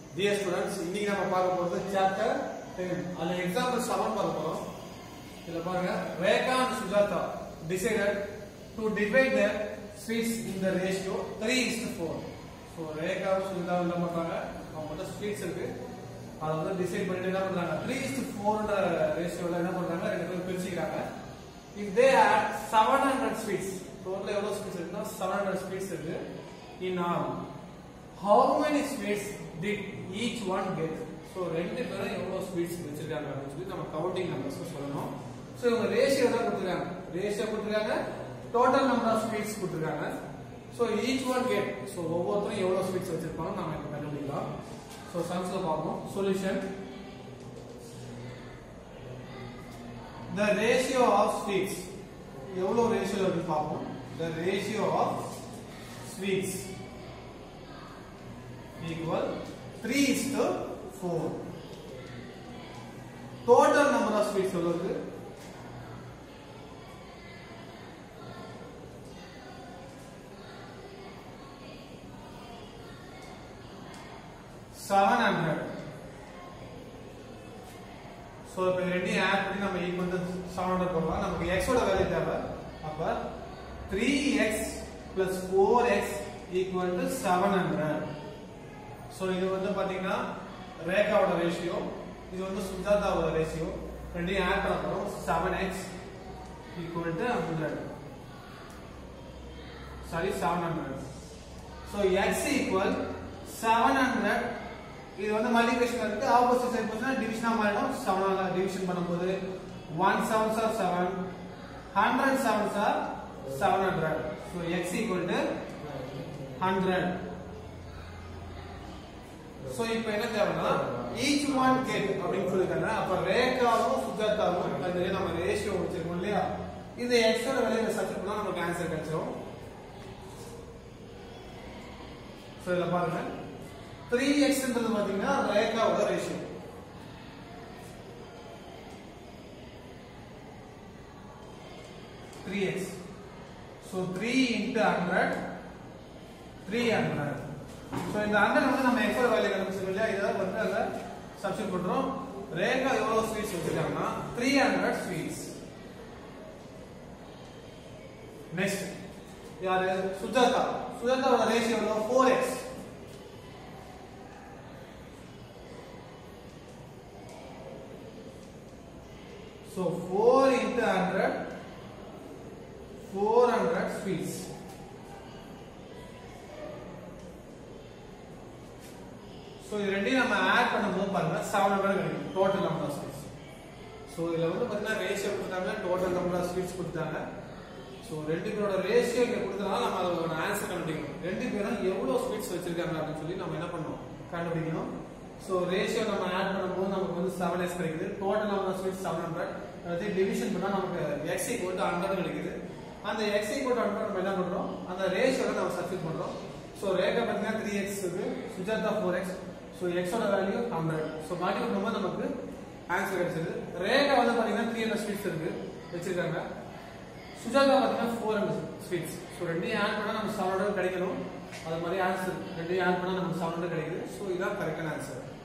Dear students இன்னைக்கு நம்ம பார்க்க போறது சாப்டர் 10 அதுல எக்ஸாம்பிள் 7 பார்க்க போறோம் இதுல பாருங்க Rekha and Sujatha decided to divide their sweets in the ratio 3 is to 4 so Rekha Sujatha என்ன பண்றாங்க அவங்க கிட்ட ஸ்வீட்ஸ் இருக்கு அதை வந்து டிசைட் பண்ணிட்டு என்ன பண்றாங்க 3 is to 4ன்ற ரேஷியோல என்ன பண்றாங்க ரெண்டு பேரும் பிரிச்சுக்கிறாங்க இஃப் தே ஆர் 700 ஸ்வீட்ஸ் டோட்டலா எவ்வளவு ஸ்வீட்ஸ் இருக்குன்னா 700 ஸ்வீட்ஸ் இருக்கு in all how many sweets did each one get so ரெண்டு பேரும் எவ்வளவு ஸ்வீட்ஸ் வச்சிருக்காங்க அப்படின்னு சொல்லி நம்ம கவுண்டிங் நம்பர்ஸ் சொல்லணும் ஸோ இவங்க ரேஷியோ தான் கொடுத்துருக்காங்க ரேஷியோ கொடுத்துருக்காங்க டோட்டல் நம்பர் ஆஃப் ஸ்வீட்ஸ் கொடுத்துருக்காங்க so each one get so ஒவ்வொருத்தரும் எவ்வளவு ஸ்வீட்ஸ் வச்சிருப்பாங்க நம்ம இப்போ கண்டுபிடிக்கலாம் ஸோ சம்ஸ்ல பார்ப்போம் solution the ratio of sweets எவ்வளவு ரேஷியோ இருக்கு பார்ப்போம் the ratio of sweets equal 3 is to 4 total number of sweets எவ்வளவு இருக்கு செவன் ஹண்ட்ரட் ஸோ இப்போ ரெண்டையும் ஆட் பண்ணி நம்ம ஈக்குவல் டு செவன் ஹண்ட்ரட் போடலாம் நமக்கு எக்ஸோட வேல்யூ தேவை அப்போ three x plus four x equal to seven hundred so இது வந்து பார்த்தீங்கன்னா ரேகாவோட ரேஷியோ இது வந்து சுஜாதாவோட ரேஷியோ ரெண்டையும் ஆட் பண்ண போகிறோம் seven x equal to hundred sorry seven hundred so x equal seven hundred இது வந்து மல்டிபிகேஷன் இருக்கு ஆப்போசிட் சைடு போச்சுன்னா டிவிஷனா மாறிடும் செவனால டிவிஷன் பண்ணும்போது one seven sir seven hundred seven sir seven hundred so x equal to hundred so இப்போ என்ன தேவைன்னா ஈச் ஒன் கேட் அப்படின்னு சொல்லிருக்காங்க அப்ப ரேகாவும் சுஜாதாவும் அந்த நம்ம ரேஷியோ வச்சிருக்கோம் இல்லையா இந்த எக்ஸோட வேலையை சர்ச் பண்ணா நமக்கு ஆன்சர் கிடைச்சிரும் சோ இதுல பாருங்க த்ரீ எக்ஸ்ன்றது பாத்தீங்கன்னா ரேகாவோட ratio three x so three into hundred three hundred so இந்த ஹண்ட்ரட் வந்து நம்ம எக்ஸோட வேல்யூ கண்டுபிடிச்சிருக்கோம் இல்லையா இதை வந்து அங்க சப்ஸ்டிட் பண்றோம் ரேகா எவ்வளவு ஸ்வீட்ஸ் வச்சிருக்காங்கன்னா த்ரீ ஹண்ட்ரட் ஸ்வீட்ஸ் நெக்ஸ்ட் யாரு சுஜாதா சுஜாதாவோட ரேஷியோ எவ்வளவு four x So 4 into 100 400 sweets. So இது ரெண்டையும் நம்ம ஆட் பண்ணும்போது பாருங்க செவன் ஹண்ட்ரட் கிடைக்கும் total number of sweets so இதில் வந்து பார்த்தீங்கன்னா ரேஷியோ கொடுத்தாங்க டோட்டல் நம்பர் ஆஃப் ஸ்வீட்ஸ் கொடுத்தாங்க ஸோ ரெண்டு பேரோட ரேஷியோ இங்கே கொடுத்தனால நம்ம அதோட ஆன்சர் கண்டுபிடிக்கணும் ரெண்டு பேரும் எவ்வளோ ஸ்வீட்ஸ் வச்சிருக்காங்க அப்படின்னு சொல்லி நம்ம என்ன பண்ணணும் கண்டுபிடிக்கணும் ஸோ ரேஷியோ நம்ம ஆட் பண்ணும்போது நமக்கு வந்து செவன் எக்ஸ் கிடைக்குது total number of sweets seven hundred அதாவது டிவிஷன் பண்ணால் நமக்கு எக்ஸ் ஈக்குவல் ஹண்ட்ரட் கிடைக்குது அந்த எக்ஸ் ஈக்குவல் ஹண்ட்ரட் நம்ம என்ன பண்ணுறோம் அந்த ரேஷியோட நம்ம சப்ஸ்டிட் பண்ணுறோம் ஸோ ரேகா பார்த்தீங்கன்னா த்ரீ எக்ஸ் இருக்கு சுஜாதா ஃபோர் எக்ஸ் ஸோ எக்ஸோட வேல்யூ ஹண்ட்ரட் ஸோ மாட்டி பண்ணும்போது நமக்கு ஆன்சர் கிடைச்சது ரேகா வந்து பார்த்தீங்கன்னா த்ரீ ஹண்ட்ரட் ஸ்வீட்ஸ் இருக்கு வச்சிருக்காங்க சுஜாதா பார்த்தீங்கன்னா ஃபோர் ஹண்ட்ரட் ஸ்வீட்ஸ் ஸோ ரெண்டையும் ஆட் பண்ணால் நம்ம செவன் ஹண்ட்ரட் கிடைக்கணும் அது மாதிரி ஆன்சர் ரெண்டையும் ஆட் பண்ணால் நமக்கு செவன் ஹண்ட்ரட் கிடைக்குது ஸோ இதுதான் கரெக்டான ஆன்சர்